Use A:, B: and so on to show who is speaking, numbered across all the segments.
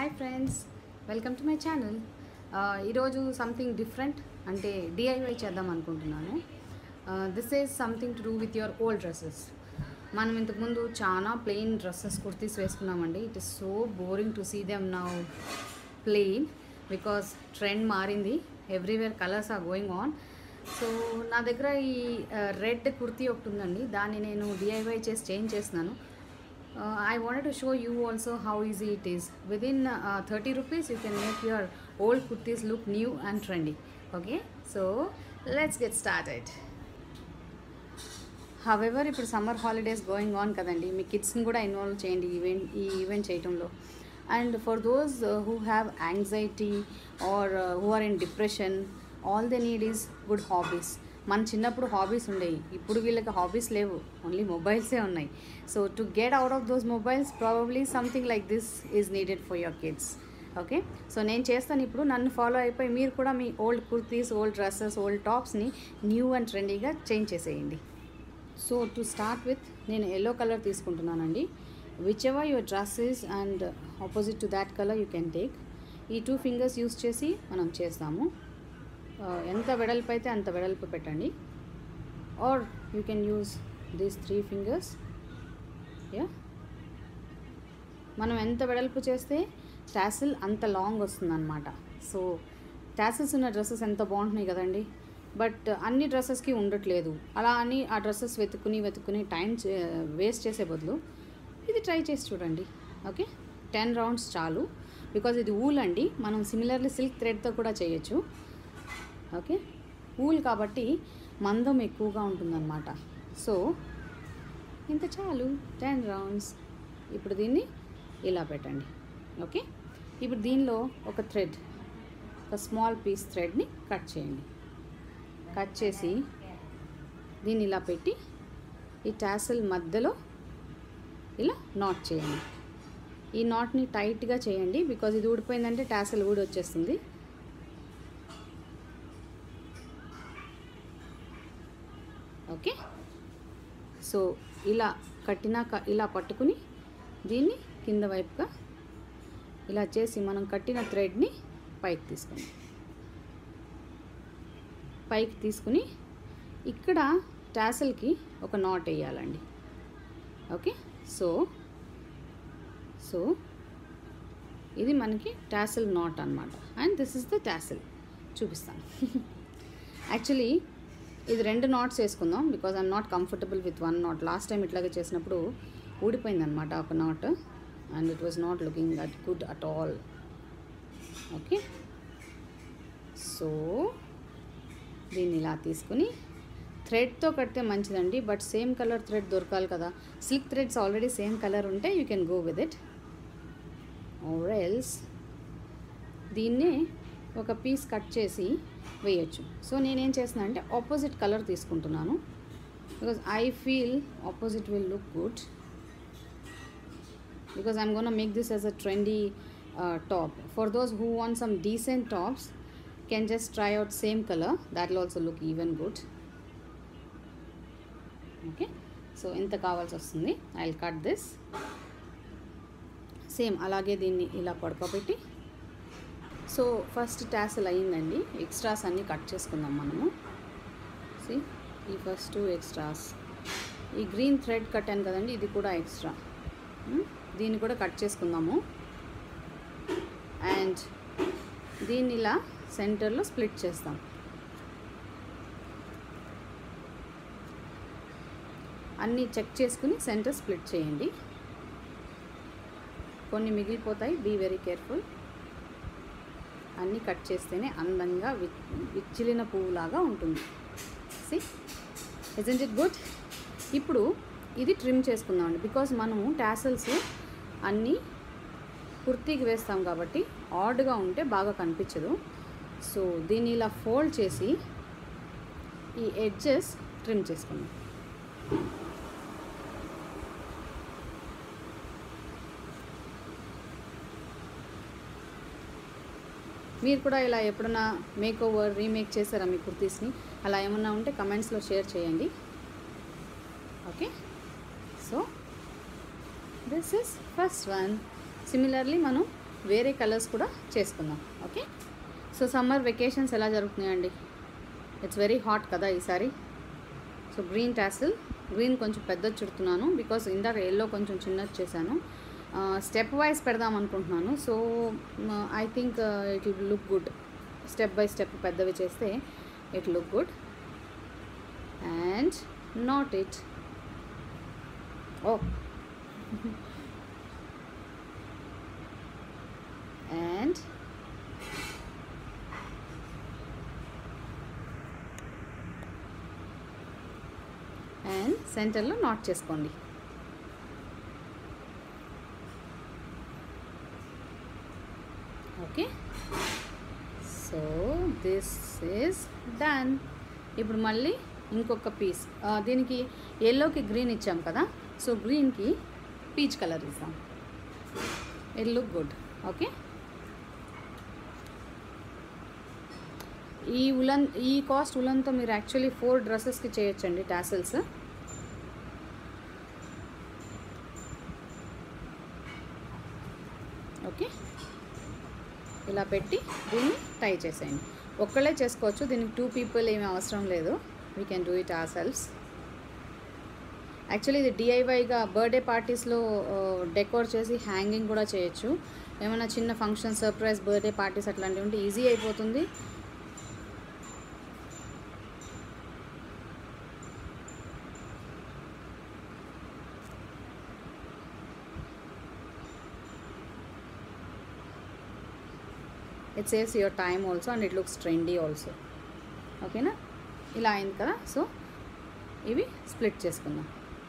A: Hi friends welcome to my channel ఈరోజు something different అంటే DIY చేద్దాం అనుకుంటున్నాను this is something to do with your old dresses మనం ఇంతకుముందు చాలా ప్లెయిన్ డ్రెస్సెస్ కుర్తీస్ వేసుకున్నామండి it is so boring to see them now plain because trend మారింది everywhere colours are going on so నా దగ్గర ఈ రెడ్ కుర్తీ ఒకటి ఉందండి దాన్ని నేను డిఐవై చేసి చేంజ్ చేస్తున్నాను uh, I wanted to show you also how easy it is. Within uh, 30 rupees, you can make your old kurtis look new and trendy. Okay, so let's get started. However ఇప్పుడు summer holidays going on కదండి మీ కిడ్స్ని కూడా involve చేయండి event ఈ event చేయటంలో and for those who have anxiety or who are in depression all they need is good hobbies మన చిన్నప్పుడు hobbies ఉండేవి ఇప్పుడు వీళ్ళకి హాబీస్ లేవు ఓన్లీ మొబైల్సే ఉన్నాయి so to get out of those mobiles probably something like this is needed for your kids okay so నేను చేస్తాను ఇప్పుడు నన్ను ఫాలో అయిపోయి మీరు కూడా మీ old kurtis old dresses old టాప్స్ని న్యూ అండ్ ట్రెండీగా చేంజ్ చేసేయండి సో టు స్టార్ట్ విత్ నేను ఎల్లో కలర్ తీసుకుంటున్నానండి whichever your dresses and opposite to that colour you can take ఈ టూ ఫింగర్స్ యూస్ చేసి మనం చేస్తాము Uh, ఎంత వెడల్పు అయితే అంత వెడల్పు పెట్టండి or you can use these three fingers yeah మనం ఎంత వెడల్పు చేస్తే టాసిల్ అంత లాంగ్ వస్తుందన్నమాట సో టాసిల్స్ ఉన్న డ్రెస్సెస్ ఎంత బాగుంటున్నాయి కదండి బట్ అన్ని డ్రెస్సెస్కి ఉండట్లేదు అలా అని ఆ డ్రెస్సెస్ వెతుక్కుని వెతుక్కుని టైం వేస్ట్ చేసే బదులు ఇది ట్రై చేసి చూడండి ఓకే టెన్ రౌండ్స్ చాలు బికాజ్ ఇది ఊల్ అండి మనం సిమిలర్లీ సిల్క్ థ్రెడ్తో కూడా చేయొచ్చు ఓకే ఊల్ కాబట్టి మందం ఎక్కువగా ఉంటుందన్నమాట సో ఇంత చాలు టెన్ రౌండ్స్ ఇప్పుడు దీన్ని ఇలా పెట్టండి ఓకే ఇప్పుడు దీనిలో ఒక థ్రెడ్ ఒక స్మాల్ పీస్ థ్రెడ్ని కట్ చేయండి కట్ చేసి దీన్ని ఇలా పెట్టి ఈ టాసిల్ మధ్యలో ఇలా నాట్ చేయండి ఈ నాట్ని టైట్గా చేయండి బికాజ్ ఇది ఊడిపోయిందంటే టాసిల్ ఊడి వచ్చేస్తుంది ఓకే సో ఇలా కట్టినాక ఇలా పట్టుకుని దీన్ని కింద వైపుగా ఇలా చేసి మనం కట్టిన థ్రెడ్ని పైకి తీసుకుని పైకి తీసుకుని ఇక్కడ టాసల్కి ఒక నాట్ వేయాలండి ఓకే సో సో ఇది మనకి టాసల్ నాట్ అనమాట and this is the tassel చూపిస్తాను యాక్చువల్లీ ఇది రెండు నాట్స్ వేసుకుందాం because I'm not comfortable with one knot last time ఇట్లాగే చేసినప్పుడు ఊడిపోయింది అనమాట ఒక knot and it was not looking that good at all okay so దీన్ని ఇలా తీసుకుని థ్రెడ్తో కడితే మంచిదండి బట్ సేమ్ కలర్ థ్రెడ్ దొరకాలి కదా silk threads already same colour ఉంటే you can go with it or else దీన్నే ఒక పీస్ కట్ చేసి వేయచ్చు సో నేనేం చేస్తున్నా అంటే ఆపోజిట్ కలర్ తీసుకుంటున్నాను because I feel opposite will look good because I'm gonna make this as a trendy top for those who want some decent tops can just try out same colour that will also look even good okay so ఎంత కావాల్సి వస్తుంది I will cut this same అలాగే దీన్ని ఇలా పడుకోబెట్టి so first tassel అయ్యిందండి extras అన్నీ cut చేసుకుందాం మనము సి ఈ ఫస్ట్ ఎక్స్ట్రాస్ ఈ గ్రీన్ థ్రెడ్ కట్టాను కదండి ఇది కూడా ఎక్స్ట్రా దీన్ని కూడా కట్ చేసుకుందాము అండ్ దీన్ని ఇలా సెంటర్లో స్ప్లిట్ చేస్తాం అన్నీ చెక్ చేసుకుని సెంటర్ స్ప్లిట్ చేయండి కొన్ని మిగిలిపోతాయి బీ వెరీ కేర్ఫుల్ అన్నీ కట్ చేస్తేనే అందంగా విచ్చిలిన పువ్వులాగా ఉంటుంది సి ఇజెంట్ ఇట్ గుడ్ ఇప్పుడు ఇది ట్రిమ్ చేసుకుందామండి బికాజ్ మనము టాసల్స్ అన్నీ కుర్తీకి వేస్తాం కాబట్టి ఆడ్గా ఉంటే బాగా కనిపించదు సో దీన్ని ఇలా ఫోల్డ్ చేసి ఈ ఎడ్జెస్ ట్రిమ్ చేసుకుందాం మీరు కూడా ఇలా ఎప్పుడన్నా మేక్ ఓవర్ రీమేక్ చేశారా మీ కుర్తీస్ని అలా ఏమన్నా ఉంటే కమెంట్స్లో షేర్ చేయండి okay so this is first one similarly మనం వేరే కలర్స్ కూడా చేసుకుందాం ఓకే సో సమ్మర్ వెకేషన్స్ ఎలా జరుగుతున్నాయండి ఇట్స్ వెరీ హాట్ కదా ఈసారి సో గ్రీన్ టాసిల్ గ్రీన్ కొంచెం పెద్దది చుడుతున్నాను బికాస్ ఇందాక ఎల్లో కొంచెం చిన్నది చేశాను స్టెప్ వైజ్ పెడదాం అనుకుంటున్నాను so I think it will look good step by step పెద్దవి చేస్తే it look good and knot it oh and and సెంటర్లో నాట్ చేసుకోండి okay so this is done ఇప్పుడు మళ్ళీ ఇంకొక పీస్ దీనికి ఎల్లోకి గ్రీన్ ఇచ్చాం కదా సో గ్రీన్కి పీచ్ కలర్ ఇస్తాం ఇట్ లుక్ గుడ్ ఓకే ఈ ఉలన్ ఈ కాస్ట్ ఉలన్తో మీరు యాక్చువల్లీ ఫోర్ డ్రెస్సెస్కి చేయొచ్చండి టాసిల్స్ ఓకే ఇలా పెట్టి దీన్ని టై చేసేయండి ఒక్కళ్ళే చేసుకోవచ్చు దీనికి టూ పీపుల్ ఏమీ అవసరం లేదు we can do it or sells actually ఇది డిఐవైగా బర్త్డే పార్టీస్లో డెకోర్ చేసి హ్యాంగింగ్ కూడా చేయొచ్చు ఏమైనా చిన్న ఫంక్షన్ సర్ప్రైజ్ బర్త్డే పార్టీస్ అట్లాంటివి ఉంటే ఈజీ అయిపోతుంది it saves your time also and it looks trendy also ఓకేనా ఇలా అయింది కదా సో ఇవి స్ప్లిట్ చేసుకుందాం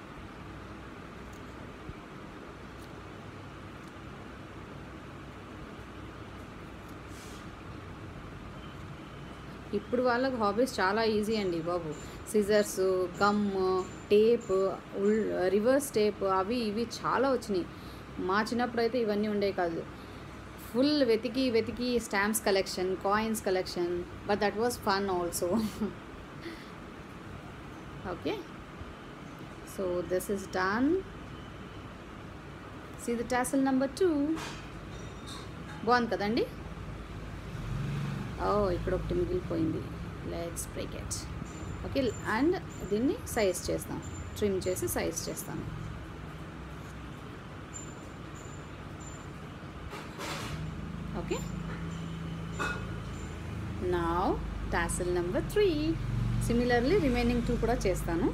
A: ఇప్పుడు వాళ్ళకి హాబీస్ చాలా ఈజీ అండి బాబు scissors gum tape wool reverse tape అవి ఇవి చాలా వచ్చినాయి మా చిన్నప్పుడు అయితే ఇవన్నీ ఉండేవి కాదు ఫుల్ వెతికి వెతికి stamps collection coins collection but that was fun also okay so this is done see the tassel number two బాగుంది కదండి ఓ ఇక్కడ ఒకటి మిగిలిపోయింది let's break it okay and దీన్ని సైజ్ చేస్తాం ట్రిమ్ చేసి సైజ్ చేస్తాను ఓకే నా tassel number three similarly remaining two కూడా చేస్తాను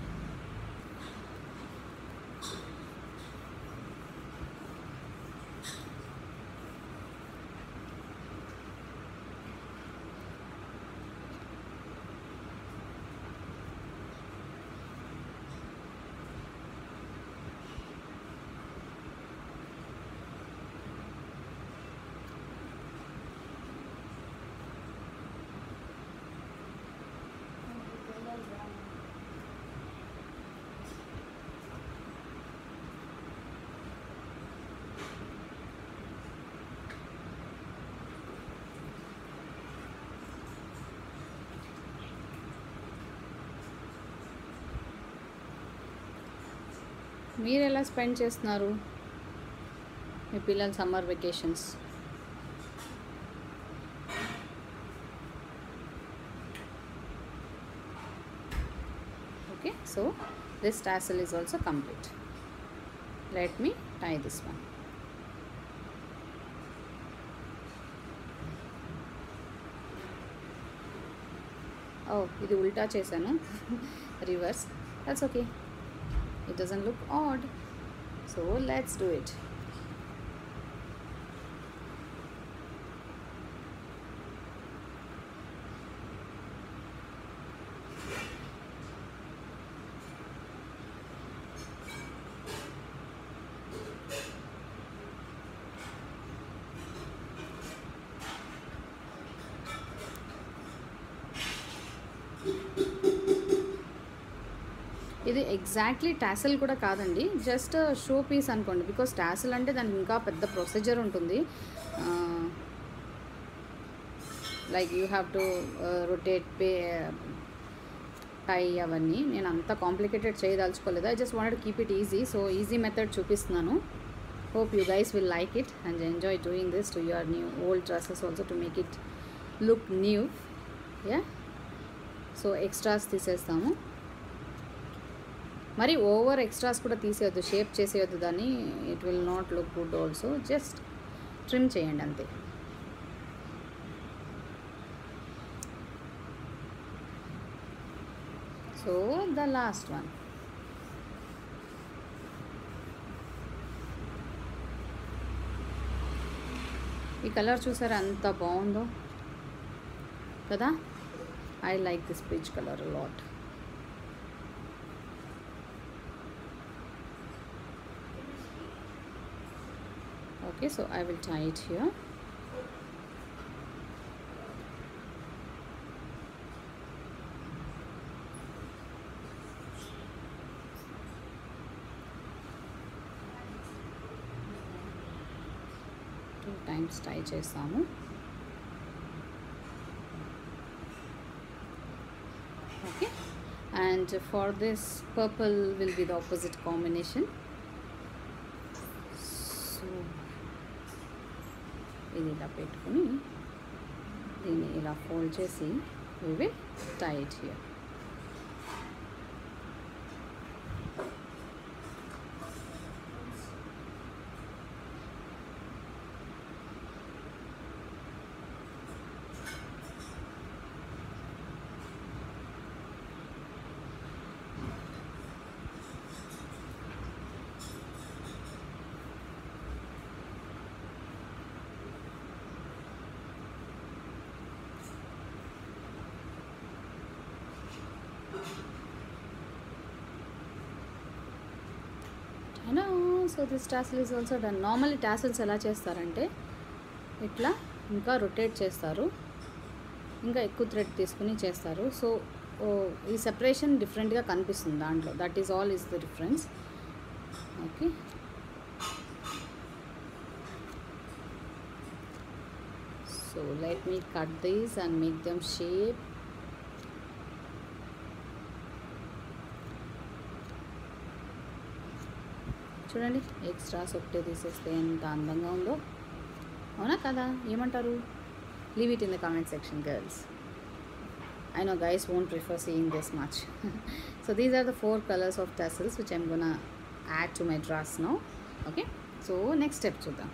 A: మీరు ఎలా స్పెండ్ చేస్తున్నారు మీ పిల్లల summer vacations okay so this tassel is also complete let me tie this one ఓ ఇది ఉల్టా చేశాను reverse that's okay it doesn't look odd so let's do it ఇది ఎగ్జాక్ట్లీ టాసిల్ కూడా కాదండి జస్ట్ షో పీస్ అనుకోండి బికాస్ టాసిల్ అంటే దానికి ఇంకా పెద్ద ప్రొసీజర్ ఉంటుంది like you have to rotate పే టై అవన్నీ నేను అంత కాంప్లికేటెడ్ చేయదలుచుకోలేదు I just wanted keep it easy so easy method చూపిస్తున్నాను hope you guys will like it and enjoy doing this to your new old dresses also to make it look new yeah so extras తీసేస్తాము మరి over extras కూడా తీసేయొద్దు shape చేసేయొద్దు దాన్ని it will not look good also just trim చేయండి అంతే so the last one ఈ colour చూసారా ఎంత బాగుందో కదా I like this peach colour lot okay so I will tie it here two times tie చేస్తాము okay and for this purple will be the opposite combination so ఇది ఇలా పెట్టుకుని దీన్ని ఇలా ఫోల్డ్ చేసి we will tie it here hello so this tassel is also done normally tassels ఎలా చేస్తారంటే ఇట్లా ఇంకా రొటేట్ చేస్తారు ఇంకా ఎక్కువ థ్రెడ్ తీసుకుని చేస్తారు సో ఈ సెపరేషన్ డిఫరెంట్గా కనిపిస్తుంది దాంట్లో that is all is the difference okay so let me cut these and make them shape చూడండి ఎక్స్ట్రాస్ ఒకటే తీసేస్తే ఎంత అందంగా ఉందో అవునా కదా ఏమంటారు leave it in the comment section girls I know guys won't prefer seeing this much so these are the four colors of tassels which i'm gonna add to my dress now okay so next step చూద్దాం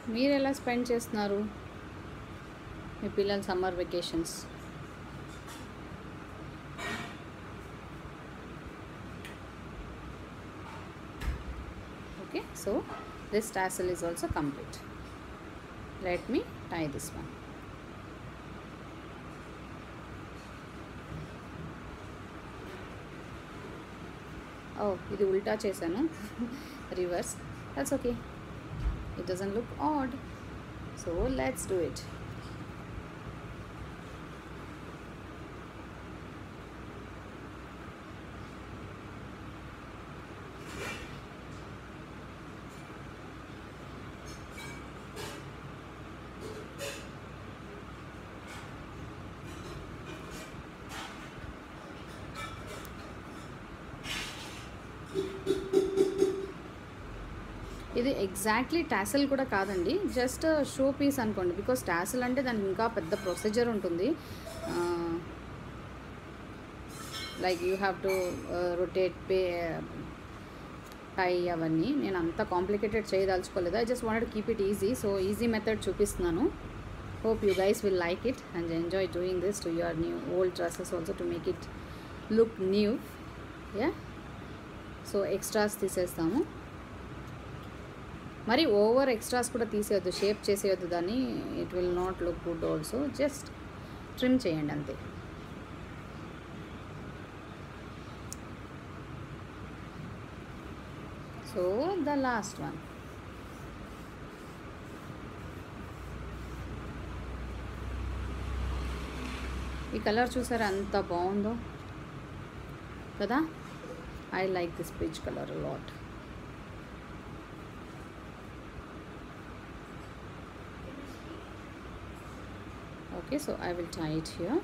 A: మీరు ఎలా spend చేస్తున్నారు మీ పిల్లల summer vacations okay so this tassel is also complete let me tie this one oh ఇది ఉల్టా చేశాను reverse that's okay it doesn't look odd so let's do it ఇది ఎగ్జాక్ట్లీ టాసల్ కూడా కాదండి జస్ట్ షో పీస్ అనుకోండి because tassel అంటే దానికి ఇంకా పెద్ద ప్రొసీజర్ ఉంటుంది like you have to rotate పే పై అవన్నీ నేను అంత కాంప్లికేటెడ్ చేయదలుచుకోలేదు I just wanted keep it easy so easy method చూపిస్తున్నాను hope you guys will like it and enjoy doing this to your new old dresses also to make it look new yeah so extras తీసేస్తాము మరి over extras కూడా తీసేయొద్దు shape చేసేయొద్దు దాన్ని it will not look good also just trim చేయండి అంతే so the last one ఈ colour చూసారా ఎంత బాగుందో కదా I like this peach colour lot okay so I will tie it here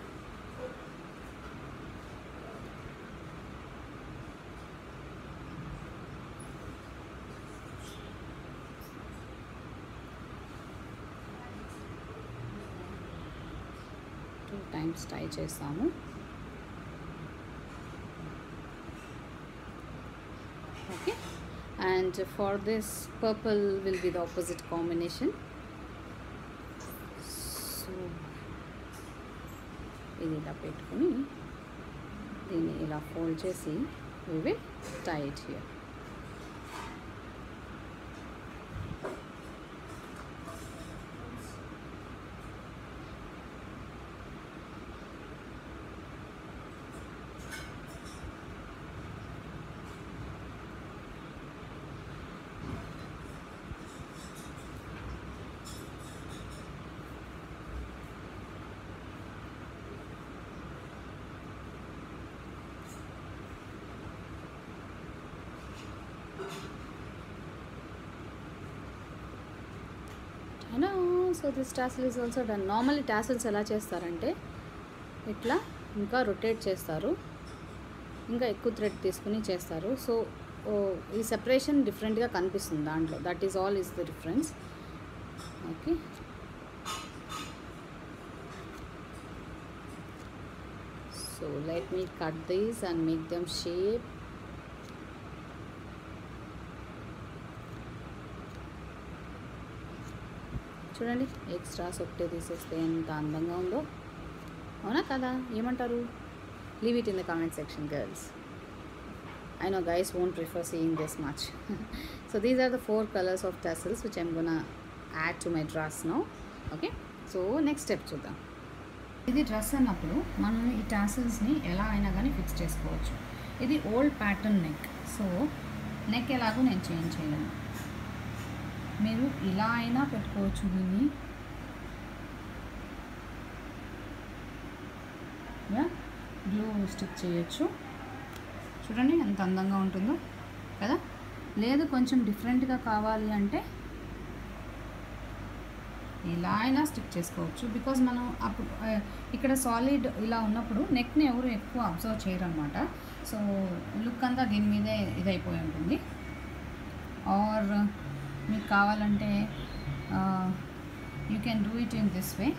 A: two times tie చేస్తాము okay and for this purple will be the opposite combination so ఇది ఇలా పెట్టుకుని దీన్ని ఇలా ఫోల్డ్ చేసి we will tie it here hello so this tassel is also done normally tassels ఎలా చేస్తారంటే ఇట్లా ఇంకా రొటేట్ చేస్తారు ఇంకా ఎక్కువ థ్రెడ్ తీసుకుని చేస్తారు సో ఈ సెపరేషన్ డిఫరెంట్గా కనిపిస్తుంది దాంట్లో that is all is the difference okay so let me cut these and make them shape చూడండి ఎక్స్ట్రాస్ ఒకటే తీసేస్తే ఎంత అందంగా ఉందో అవునా కదా ఏమంటారు leave it in the comment section girls I know guys won't prefer seeing this much so these are the four colours of tassels which I'm gonna add to my dress no okay so next step చూద్దాం ఇది dress అన్నప్పుడు మనం ఈ టాసిల్స్ని ఎలా అయినా కానీ fix చేసుకోవచ్చు ఇది old pattern neck so neck ఎలాగో నేను చేంజ్ చేయలేను మీరు ఇలా అయినా పెట్టుకోవచ్చు దీన్ని గ్లూ స్టిక్ చేయొచ్చు చూడండి ఎంత అందంగా ఉంటుందో కదా లేదు కొంచెం డిఫరెంట్గా కావాలి అంటే ఇలా అయినా స్టిక్ చేసుకోవచ్చు బికాజ్ మనం అప్పుడు ఆ, ఇక్కడ సాలిడ్ ఇలా ఉన్నప్పుడు నెక్ని ఎవరు ఎక్కువ అబ్జర్వ్ చేయరు అనమాట సో లుక్ అంతా దీని మీదే ఇదైపోయి ఉంటుంది ఆర్ మీకు కావాలంటే you can do it in this way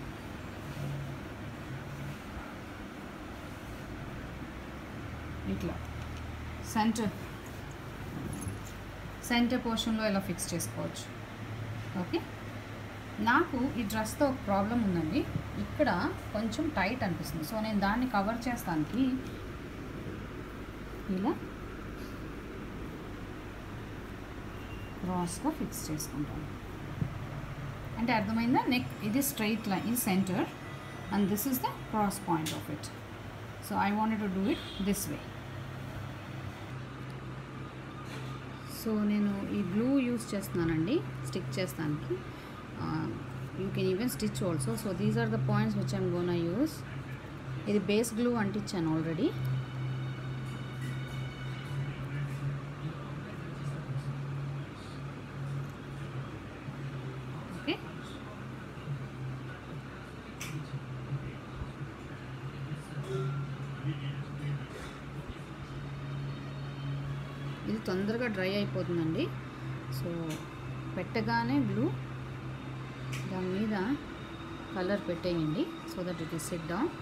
A: ఇట్లా సెంటర్ సెంటర్ పోర్షన్లో ఇలా ఫిక్స్ చేసుకోవచ్చు ఓకే నాకు ఈ డ్రెస్తో ఒక ప్రాబ్లం ఉందండి ఇక్కడ కొంచెం టైట్ అనిపిస్తుంది సో నేను దాన్ని కవర్ చేస్తానికి ఇలా క్రాస్గా ఫిక్స్ చేసుకుంటాను అంటే అర్థమైందా నెక్ ఇది స్ట్రైట్ లైన్ ఇది centre and this is the cross point of it so I wanted to do it this way so నేను ఈ గ్లూ యూస్ చేస్తున్నానండి స్టిక్ చేస్తానికి you can even stitch also so these are the points which I'm gonna use ఇది base glue అంటించాను already okay ఇది తొందరగా dry అయిపోతుందండి so పెట్టగానే గ్లూ దాని మీద కలర్ పెట్టేయండి so that it is set down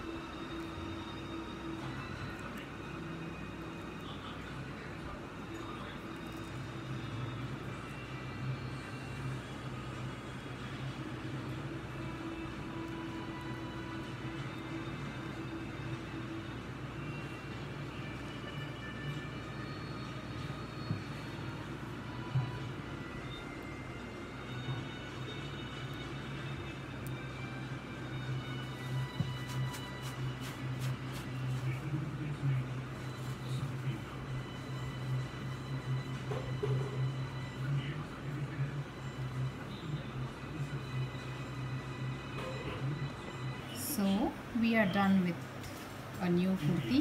A: so we're done with a new kurti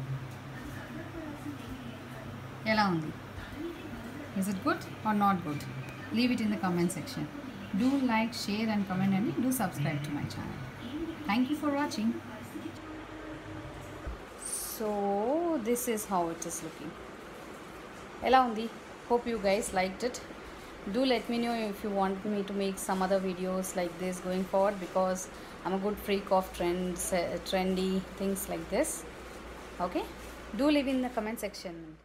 A: ఎలా ఉంది is it good or not good leave it in the comment section do like share and comment and do subscribe to my channel thank you for watching so this is how it is looking ఎలా ఉంది hope you guys liked it do let me know if you want me to make some other videos like this going forward because i'm a good freak of trends uh, trendy things like this okay do leave in the comment section